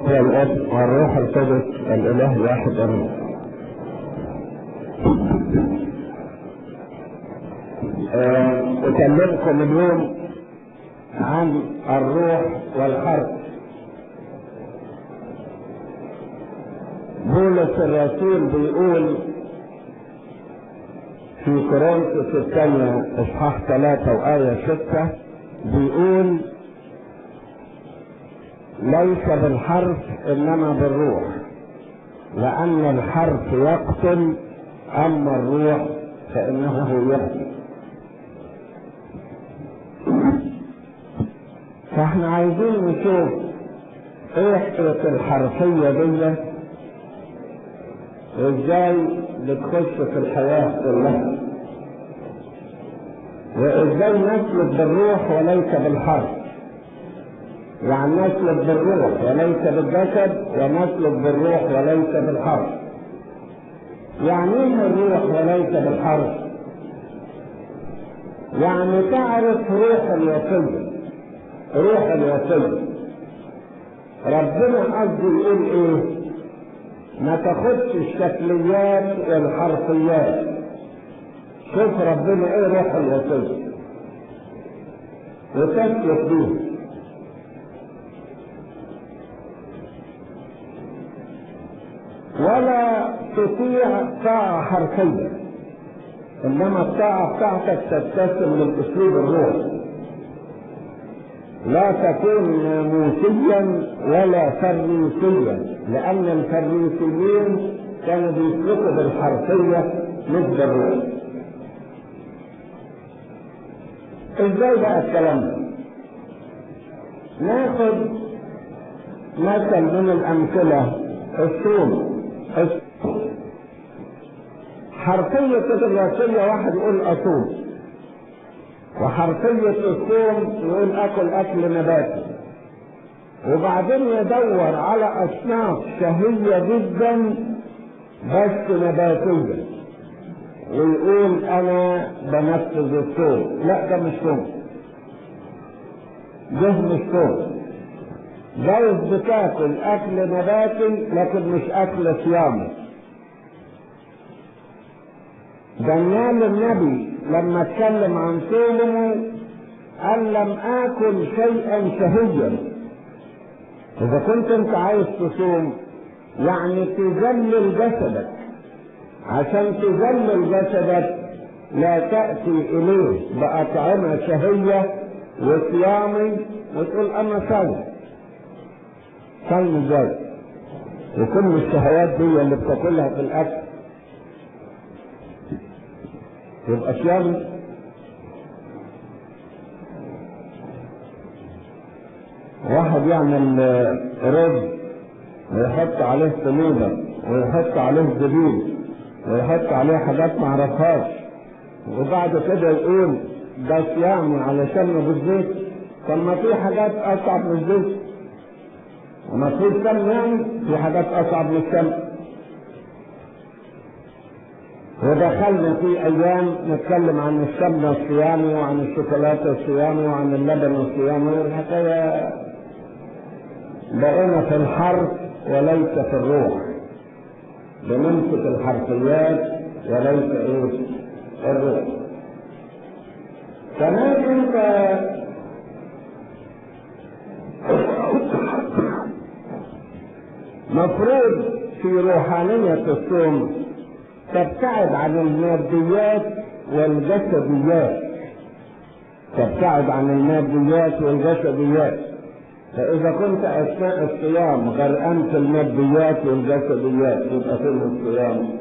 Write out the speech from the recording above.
والاب والروح القدس الاله الواحد امين آه، اكلمكم اليوم عن الروح والحرب بولس الرسول بيقول في كورنثوس الثانية اصحاح ثلاثة وآية ستة بيقول ليس بالحرف انما بالروح لان الحرف يقتل اما الروح فانه يحيي فاحنا عايزين نشوف ايه حكايه الحرفيه دي وازاي بتخش في الحياه كلها وازاي نسلك بالروح وليس بالحرف يعني نسلك بالروح وليس بالجسد ونسلك بالروح وليس بالحرف يعني ايه الروح وليس بالحرف يعني تعرف روح الوصية روح الوصية ربنا قصده يقول ايه ما تاخدش الشكليات والحرفيات شوف ربنا ايه روح الوصية وتسلك بيه ولا تطيع طاعة حرفية إنما الطاعة بتاعتك تتسم من أسلوب الروح لا تكون ناموسيا ولا فريسيا لأن الفريسيين كانوا بيسلكوا بالحرفية مش بالروح ازاي بقى الكلام ده؟ ناخد مثل من الأمثلة الصوم حرفية الوصية واحد يقول أصوم وحرفية الصوم يقول أكل أكل نباتي وبعدين يدور على أصناف شهية جدا بس نباتية ويقول أنا بنفذ الصوم لا ده مش صوم ده مش صوم جايز بتاكل اكل نباتي لكن مش اكل صيامي دانيال النبي لما اتكلم عن صومه قال لم اكل شيئا شهيا اذا كنت انت عايز تصوم يعني تذلل جسدك عشان تذلل جسدك لا تأتي إليه بأطعمة شهية وصيامي وتقول أنا صايم صايم ازاي وكل الشهوات دي اللي بتاكلها في الاكل يبقى صيام واحد يعمل رز ويحط عليه صليبه ويحط عليه زبيب ويحط عليه حاجات ما اعرفهاش وبعد كده يقول ده صيامي علشان بالزيت طب ما في حاجات اصعب من الزيت وما في السم يعني في حاجات اصعب من السم ودخلنا في ايام نتكلم عن السمنه الصيامي وعن الشوكولاته الصيامي وعن اللبن الصيامي والحكايه بقينا في الحرف وليس في الروح بنمسك الحرفيات وليس ايه الروح كمان انت مفروض في روحانية الصوم تبتعد عن الماديات والجسديات تبتعد عن الماديات والجسديات فإذا كنت أثناء الصيام غرقان في الماديات والجسديات يبقى فين الصيام؟